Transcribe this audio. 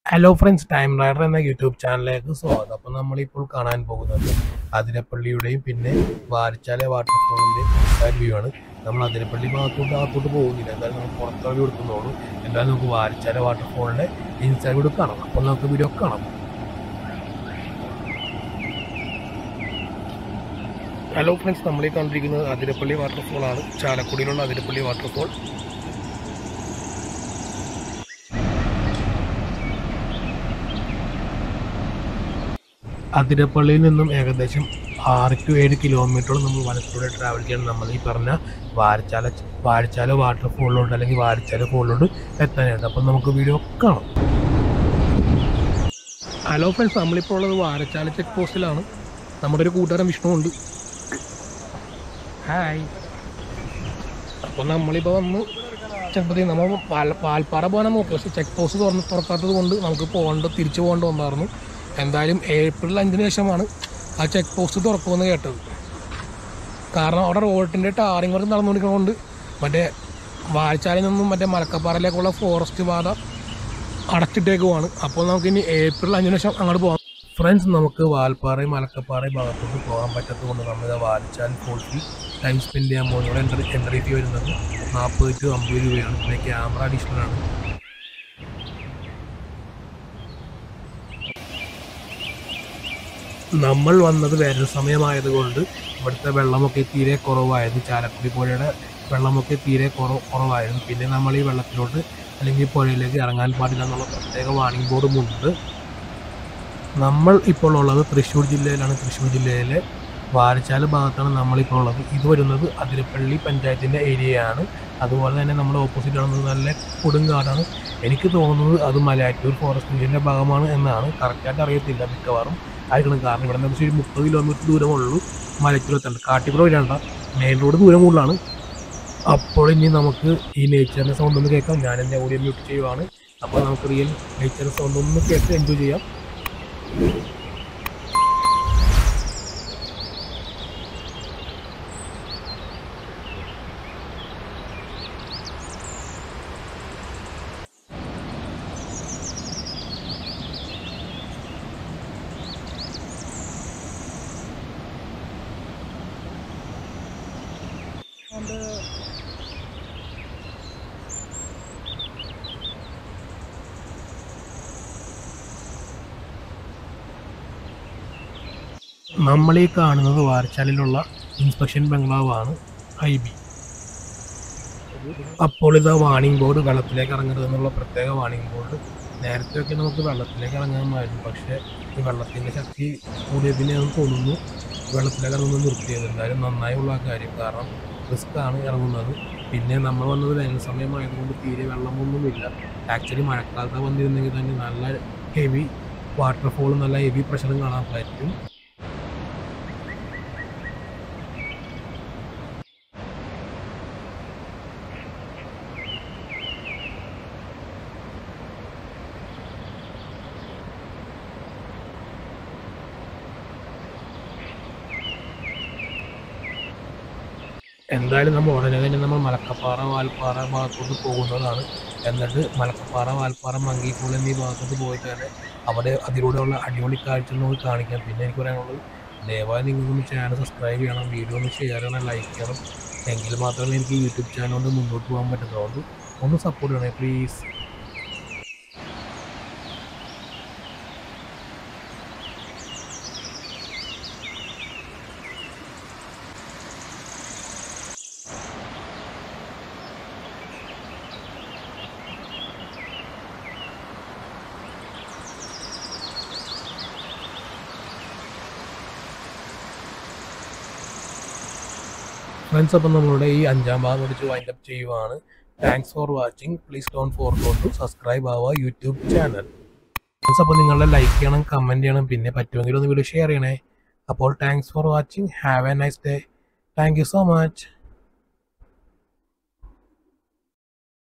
hello friends time rider എന്ന YouTube ചാനലിലേക്ക് സ്വാഗതം അപ്പോൾ നമ്മളിപ്പോൾ കാണാൻ പോകുന്നത് അതിരപ്പള്ളിയുടെയും പിന്നെ വാരിച്ചാലെ വാട്ടർഫോളിൻ്റെയും വ്യൂ ആണ് നമ്മൾ അതിരപ്പള്ളി ഭാഗത്തോട്ട് അകത്തോട്ട് പോകുന്നില്ല എന്തായാലും നമുക്ക് പുറത്തോട്ട് കൊടുക്കുന്നുള്ളൂ എന്തായാലും നമുക്ക് വാരിച്ചാല വാട്ടർഫോളിൻ്റെ ഇൻസൈഡ് കൂടെ കാണാം അപ്പോൾ നമുക്ക് വീഡിയോ കാണാം ഹലോ ഫ്രണ്ട്സ് നമ്മളീ കണ്ടിരിക്കുന്നത് അതിരപ്പള്ളി വാട്ടർഫോൾ ആണ് ചാലക്കുടിയിലുള്ള അതിരപ്പള്ളി വാട്ടർഫോൾ അതിരപ്പള്ളിയിൽ നിന്നും ഏകദേശം ആറ് ടു ഏഴ് കിലോമീറ്ററോളം നമ്മൾ വനത്തിലൂടെ ട്രാവൽ ചെയ്യണം നമ്മൾ ഈ പറഞ്ഞ വാരച്ചാല വാരച്ചാല വാട്ടർഫോളിലോട്ട് അല്ലെങ്കിൽ വാരച്ചാല ഫോളിലോട്ട് എത്താനായിട്ട് അപ്പം നമുക്ക് വീഡിയോ കാണാം ഹലോ ഫ്രണ്ട്സ് നമ്മളിപ്പോൾ ഉള്ളത് വാരച്ചാല ചെക്ക് പോസ്റ്റിലാണ് നമ്മുടെ ഒരു കൂട്ടുകാരൻ വിഷ്ണു ഉണ്ട് ഹായ് അപ്പോൾ നമ്മളിപ്പോൾ വന്ന് ചിലപ്പോൾ നമ്മൾ പാൽ പാൽപ്പാറ പോകാൻ നോക്കി പക്ഷേ ചെക്ക് പോസ്റ്റ് തുറന്ന് തുറക്കാത്തത് കൊണ്ട് നമുക്ക് പോകേണ്ട തിരിച്ചു പോകേണ്ട വന്നായിരുന്നു എന്തായാലും ഏപ്രിൽ അഞ്ചിന് ശേഷമാണ് ആ ചെക്ക് പോസ്റ്റ് തുറക്കുമെന്ന് കേട്ടത് കാരണം അവിടെ റോഡിൻ്റെ ടാറിങ് വർക്ക് നടന്നുകൊണ്ടിരിക്കുന്നതുകൊണ്ട് മറ്റേ വാഴച്ചാലിൽ നിന്നും മറ്റേ മലക്കപ്പാറയിലേക്കുള്ള ഫോറസ്റ്റ് പാത അടച്ചിട്ടേക്കുവാണ് അപ്പോൾ നമുക്ക് ഇനി ഏപ്രിൽ അഞ്ചിന് ശേഷം അങ്ങോട്ട് പോകാം ഫ്രണ്ട്സ് നമുക്ക് വാൽപ്പാറയും മലക്കപ്പാറയും ഭാഗത്തോട്ട് പോകാൻ പറ്റാത്തത് കൊണ്ട് നമ്മൾ വാൽച്ചാൽ ഫോർട്ടിൽ ടൈം സ്പെൻഡ് ചെയ്യാൻ പോകുന്നത് ഇവിടെ എൻട്രി എൻട്രി ഫീ വരുന്നത് നാൽപ്പത് ടു അമ്പത് രൂപയാണ് പിന്നെ ക്യാമറ അഡീഷണൽ ആണ് നമ്മൾ വന്നത് വേനൽ സമയമായതുകൊണ്ട് ഇവിടുത്തെ വെള്ളമൊക്കെ തീരെ കുറവായിരുന്നു ചാലക്കുടി പുഴയുടെ വെള്ളമൊക്കെ തീരെ കുറവ് കുറവായിരുന്നു പിന്നെ നമ്മൾ ഈ വെള്ളത്തിലോട്ട് അല്ലെങ്കിൽ പുഴയിലേക്ക് ഇറങ്ങാൻ പാടില്ല എന്നുള്ള പ്രത്യേക വാണിംഗ് ബോർഡും ഉണ്ട് നമ്മൾ ഇപ്പോൾ ഉള്ളത് തൃശ്ശൂർ ജില്ലയിലാണ് തൃശ്ശൂർ ജില്ലയിലെ വാരച്ചാല് ഭാഗത്താണ് നമ്മളിപ്പോൾ ഉള്ളത് ഇത് വരുന്നത് അതിരപ്പള്ളി പഞ്ചായത്തിൻ്റെ ഏരിയയാണ് അതുപോലെ തന്നെ നമ്മുടെ ഓപ്പോസിറ്റ് കാണുന്നത് നല്ല കൊടുങ്കാടാണ് എനിക്ക് തോന്നുന്നത് അത് മലയാറ്റൂർ ഫോറസ്റ്റ് റേഞ്ചിൻ്റെ ഭാഗമാണ് എന്നാണ് കറക്റ്റായിട്ട് അറിയത്തില്ല മിക്കവാറും ആയിരിക്കണം കാരണം ഇവിടെ നിന്ന് ഒരു മുപ്പത് കിലോമീറ്റർ ദൂരമുള്ളൂ മലച്ചൂരത്തുണ്ട് കാട്ടിപ്പുറം വരാണ്ട മെയിൻ റോഡ് ദൂരം കൂടുതലാണ് അപ്പോൾ ഇനി നമുക്ക് ഈ നേച്ചറിൻ്റെ സൗണ്ട് ഒന്ന് കേൾക്കാം ഞാൻ എൻ്റെ ഓഡിയോ മ്യൂട്ട് ചെയ്യുവാണ് അപ്പോൾ നമുക്ക് റിയൽ നേച്ചറിൻ്റെ സൗണ്ട് ഒന്ന് കേട്ട് എൻജോയ് ചെയ്യാം നമ്മൾ ഈ കാണുന്നത് വാർച്ചാലിലുള്ള ഇൻസ്പെക്ഷൻ ബംഗ്ലാവാണ് ഐ ബി അപ്പോൾ ഇതാ വാണിംഗ് ബോർഡ് വെള്ളത്തിലേക്ക് ഇറങ്ങരുത് എന്നുള്ള പ്രത്യേക വാണിംഗ് ബോർഡ് നേരത്തെയൊക്കെ നമുക്ക് വെള്ളത്തിലേക്ക് ഇറങ്ങാമായിരുന്നു പക്ഷേ ഈ വെള്ളത്തിൻ്റെ ശക്തി കൂടിയതിനെന്ന് തോന്നുന്നു വെള്ളത്തിലേക്ക് ഇറങ്ങുന്നത് നിർത്തിയത് എന്തായാലും നന്നായുള്ള ആ കാര്യം കാരണം റിസ്ക് ആണ് ഇറങ്ങുന്നത് പിന്നെ നമ്മൾ വന്നത് വേനൽ സമയമായതുകൊണ്ട് തീരെ വെള്ളമൊന്നുമില്ല ആക്ച്വലി മഴക്കാലത്ത് വന്നിരുന്നെങ്കിൽ തന്നെ നല്ല ഹെവി വാട്ടർഫോളും നല്ല ഹെവി പ്രഷറും കാണാൻ പറ്റും എന്തായാലും നമ്മൾ ഉടനെ തന്നെ നമ്മൾ മലക്കപ്പാറ വാൽപ്പാറ ഭാഗത്തോട്ട് പോകുന്നതാണ് എന്നിട്ട് മലക്കപ്പാറ വാൽപ്പാറ മങ്കിക്കുള്ള എന്നീ ഭാഗത്തോട്ട് പോയിട്ട് തന്നെ അവിടെ അതിലൂടെയുള്ള അടിപൊളി കാഴ്ചകൾ നമുക്ക് കാണിക്കാം പിന്നെ എനിക്ക് പറയാനുള്ളത് ദയവായി നിങ്ങൾക്കൊന്ന് ചാനൽ സബ്സ്ക്രൈബ് ചെയ്യണം വീഡിയോ ഒന്ന് ഷെയർ ചെയ്യണം ലൈക്ക് ചെയ്യണം എങ്കിൽ മാത്രമേ എനിക്ക് യൂട്യൂബ് ചാനൽ കൊണ്ട് മുന്നോട്ട് പോകാൻ പറ്റത്തുള്ളൂ ഒന്ന് സപ്പോർട്ട് ചെയ്യണേ പ്ലീസ് ഫ്രണ്ട്സ് അപ്പം നമ്മളുടെ ഈ അഞ്ചാം ഭാഗം പിടിച്ച് വൈൻഡ് അപ്പ് ചെയ്യുവാണ് thanks for watching please don't forgot to subscribe our YouTube channel friends അപ്പോൾ നിങ്ങളുടെ ലൈക്ക് ചെയ്യണം കമൻറ്റ് ചെയ്യണം പിന്നെ പറ്റുമെങ്കിൽ ഒന്ന് വീഡിയോ ഷെയർ ചെയ്യണേ അപ്പോൾ thanks for watching have a nice day thank you so much